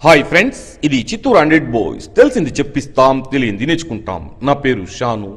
hi friends ఇది Chittoor hundred boys తెలిసింది చెప్పిస్తాం తెలియంది నేర్చుకుంటాం నా పేరు షాను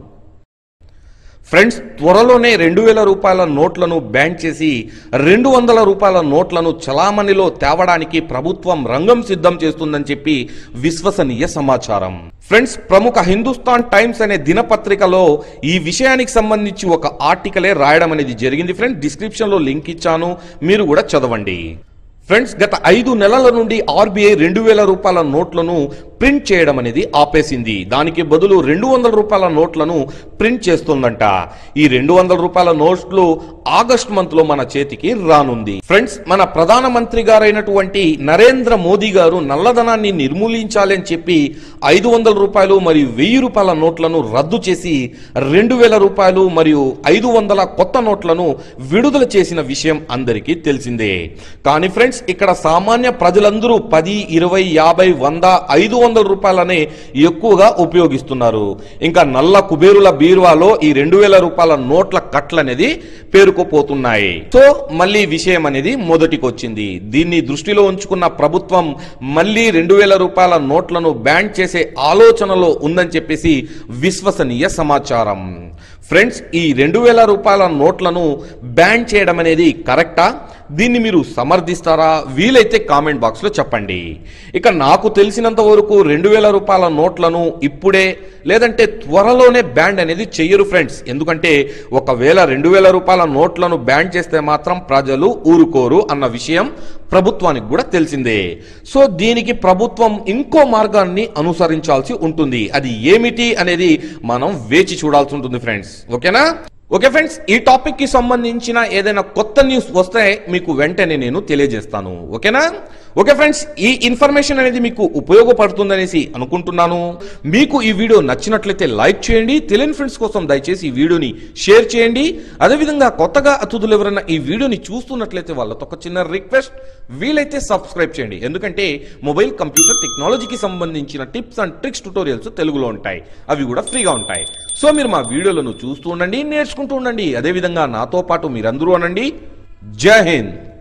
ఫ్రెండ్స్ త్వరలోనే రెండు వేల రూపాయల నోట్లను బ్యాన్ చేసి రెండు వందల రూపాయల నోట్లను చలామణిలో తేవడానికి ప్రభుత్వం రంగం సిద్ధం చేస్తుందని చెప్పి విశ్వసనీయ సమాచారం ఫ్రెండ్స్ ప్రముఖ హిందుస్థాన్ టైమ్స్ అనే దినపత్రికలో ఈ విషయానికి సంబంధించి ఒక ఆర్టికలే రాయడం అనేది జరిగింది ఫ్రెండ్స్ డిస్క్రిప్షన్లో లింక్ ఇచ్చాను మీరు కూడా చదవండి ఫ్రెండ్స్ గత ఐదు నెలల నుండి ఆర్బీఐ రెండు వేల రూపాయల నోట్లను ప్రింట్ చేయడం అనేది ఆపేసింది దానికి బదులు రెండు వందల రూపాయల నోట్లను ప్రింట్ చేస్తుందంట ఈ రెండు వందల రూపాయల నోట్లు ఆగస్ట్ మంత్ లో మన చేతికి రానుంది ఫ్రెండ్స్ మన ప్రధానమంత్రి గారైనటువంటి నరేంద్ర మోదీ గారు నల్లధనాన్ని నిర్మూలించాలి అని చెప్పి ఐదు వందల రూపాయలు మరియు వెయ్యి రూపాయల నోట్లను రద్దు చేసి రెండు వేల రూపాయలు మరియు ఐదు వందల కొత్త నోట్లను విడుదల చేసిన విషయం అందరికీ తెలిసిందే కానీ ఫ్రెండ్స్ ఇక్కడ సామాన్య ప్రజలందరూ పది ఇరవై యాభై వంద ఐదు వందల రూపాయలనే ఎక్కువగా ఉపయోగిస్తున్నారు ఇంకా నల్ల కుబేరుల బీరువాలో ఈ రెండు వేల రూపాయల నోట్ల కట్లు అనేది పేరుకుపోతున్నాయి సో మళ్ళీ విషయం అనేది మొదటికి వచ్చింది దీన్ని దృష్టిలో ఉంచుకున్న ప్రభుత్వం మళ్ళీ రెండు వేల రూపాయల నోట్లను బ్యాన్ చేసే ఆలోచనలో ఉందని చెప్పేసి విశ్వసనీయ సమాచారం ఫ్రెండ్స్ ఈ రెండు వేల రూపాయల నోట్లను బ్యాన్ చేయడం అనేది కరెక్టా దీన్ని మీరు సమర్థిస్తారా వీలైతే కామెంట్ బాక్స్లో చెప్పండి ఇక నాకు తెలిసినంత వరకు రెండు వేల రూపాయల నోట్లను ఇప్పుడే లేదంటే త్వరలోనే బ్యాండ్ అనేది చెయ్యరు ఫ్రెండ్స్ ఎందుకంటే ఒకవేళ రెండు వేల రూపాయల నోట్లను బ్యాన్ చేస్తే మాత్రం ప్రజలు ఊరుకోరు అన్న విషయం ప్రభుత్వానికి కూడా తెలిసిందే సో దీనికి ప్రభుత్వం ఇంకో మార్గాన్ని అనుసరించాల్సి ఉంటుంది అది ఏమిటి అనేది మనం వేచి చూడాల్సి ఉంటుంది ఫ్రెండ్స్ ఓకేనా ఓకే ఫ్రెండ్స్ ఈ టాపిక్ కి సంబంధించిన ఏదైనా కొత్త న్యూస్ వస్తే మీకు వెంటనే నేను తెలియజేస్తాను ఓకేనా ఓకే ఫ్రెండ్స్ ఈ ఇన్ఫర్మేషన్ అనేది మీకు ఉపయోగపడుతుందనేసి అనుకుంటున్నాను మీకు ఈ వీడియో నచ్చినట్లయితే లైక్ చేయండి తెలియని ఫ్రెండ్స్ కోసం దయచేసి ఈ వీడియోని షేర్ చేయండి అదేవిధంగా కొత్తగా అతిథులు ఎవరైనా ఈ వీడియోని చూస్తున్నట్లయితే వాళ్ళతో ఒక చిన్న రిక్వెస్ట్ వీలైతే సబ్స్క్రైబ్ చేయండి ఎందుకంటే మొబైల్ కంప్యూటర్ టెక్నాలజీకి సంబంధించిన టిప్స్ అండ్ ట్రిక్స్ ట్యూటోరియల్స్ తెలుగులో ఉంటాయి అవి కూడా ఫ్రీగా ఉంటాయి సో మీరు మా వీడియోలను చూస్తూ ఉండండి నేర్చుకుంటూ ఉండండి అదేవిధంగా నాతో పాటు మీరందరూ అనండి జై హింద్